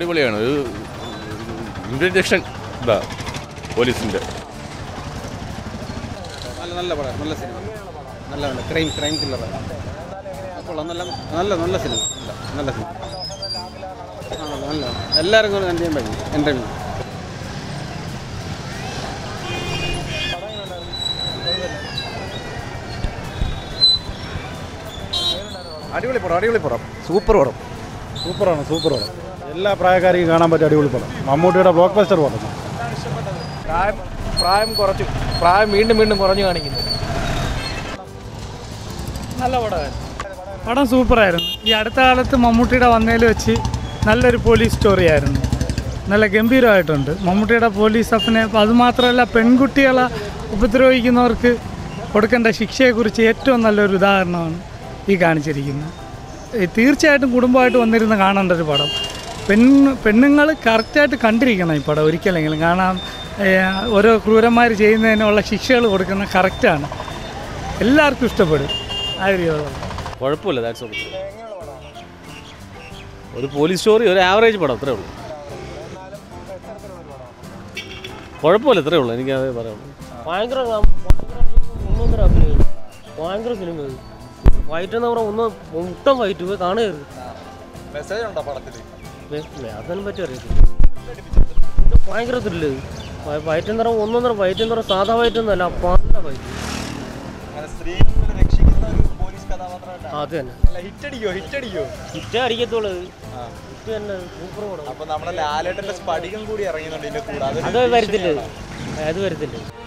അടിപൊളിയാണ് ഇത് ഇൻട്രഡക്ഷൻ ഇതാ പോലീസിൻ്റെ നല്ല നല്ല പടം നല്ല സിനിമ നല്ല നല്ല ക്രൈം ക്രൈം ത്രില്ലറാണ് കൊള്ളാം നല്ല നല്ല നല്ല സിനിമ നല്ല നല്ല സിനിമ ആ, നല്ല എല്ലാവരും കൂടെ എൻ്റെ പറ്റി എൻ്റെ അടിപൊളി പടം അടിപൊളി പടം സൂപ്പർ പടം സൂപ്പറാണ് സൂപ്പർ പടം എല്ലാ പ്രായക്കാർക്കും കാണാൻ പറ്റിയ അടിപൊളി പടം മമ്മൂട്ടിയുടെ ബ്ലോക്ക് ബസ്റ്റർ പടം പ്രായം പ്രായം കുറച്ചു പ്രായം വീണ്ടും വീണ്ടും കുറഞ്ഞു കാണിക്കുന്നു നല്ല പടമായിരുന്നു പടം സൂപ്പറായിരുന്നു ഈ അടുത്ത കാലത്ത് മമ്മൂട്ടിയുടെ വന്നതിൽ വെച്ച് നല്ലൊരു പോലീസ് സ്റ്റോറി ആയിരുന്നു നല്ല ഗംഭീരമായിട്ടുണ്ട് മമ്മൂട്ടിയുടെ പോലീസ് അഭിനയം അതുമാത്രമല്ല പെൺകുട്ടികളെ ഉപദ്രവിക്കുന്നവർക്ക് കൊടുക്കേണ്ട ശിക്ഷയെക്കുറിച്ച് ഏറ്റവും നല്ലൊരു ഉദാഹരണമാണ് ഈ കാണിച്ചിരിക്കുന്നത് ഈ തീർച്ചയായിട്ടും കുടുംബമായിട്ട് വന്നിരുന്ന് കാണേണ്ട ഒരു പടം പെണ്ണ് പെണ്ണുങ്ങൾ കറക്റ്റായിട്ട് കണ്ടിരിക്കണം ഈ പടം ഒരിക്കലെങ്കിലും കാരണം ഏഹ്, ഓരോ ക്രൂരന്മാർ ചെയ്യുന്നതിനുള്ള ശിക്ഷകൾ കൊടുക്കുന്ന കറക്റ്റാണ് എല്ലാവർക്കും ഇഷ്ടപ്പെടും ആ ഒരു രീതിയിലുള്ള കുഴപ്പമില്ല ദാറ്റ്സ് ഓക്കെ ഒരു പോലീസ് സ്റ്റോറി ഒരു ആവറേജ് പടം അത്രേ ഉള്ളൂ കുഴപ്പമില്ല ഇത്രേ ഉള്ളൂ എനിക്ക് അതേ പറയുള്ളൂ ഭയങ്കര ഒന്നൊന്നര അഭിനയം ഭയങ്കര സിനിമ ഫൈറ്റ് എന്ന് പറഞ്ഞാൽ ഒന്ന് മുട്ടം ഫൈറ്റ് പോയി കാണുകയരുത് മെസ്സേജ് ഉണ്ടോ പടത്തിൽ അതിനെ പറ്റി അറിയത്തില്ല ഇത് ഭയങ്കര ത്രില്ല് ഫൈറ്റ് എന്ന് പറഞ്ഞാൽ ഒന്നൊന്നര ഫൈറ്റ് എന്ന് പറഞ്ഞാൽ സാധാ ഫൈറ്റ് ഒന്നല്ല പല ഫൈറ്റ് സ്ത്രീകളെ രക്ഷിക്കുന്ന ഒരു പോലീസ് കഥാപാത്രമായിട്ടാണ് അത് തന്നെ ഹിറ്റ് അടിക്കോ ഹിറ്റ് അടിക്കോ ഹിറ്റ് അടിക്കത്തുള്ളൂ ഹിറ്റ് തന്നെ സൂപ്പർ പടം അപ്പൊ നമ്മുടെ ലാലേട്ടന്റെ സ്പടികം കൂടി ഇറങ്ങുന്നുണ്ട് ഇതിന്റെ കൂടെ അത് വരത്തില്ല അത് വരത്തില്ല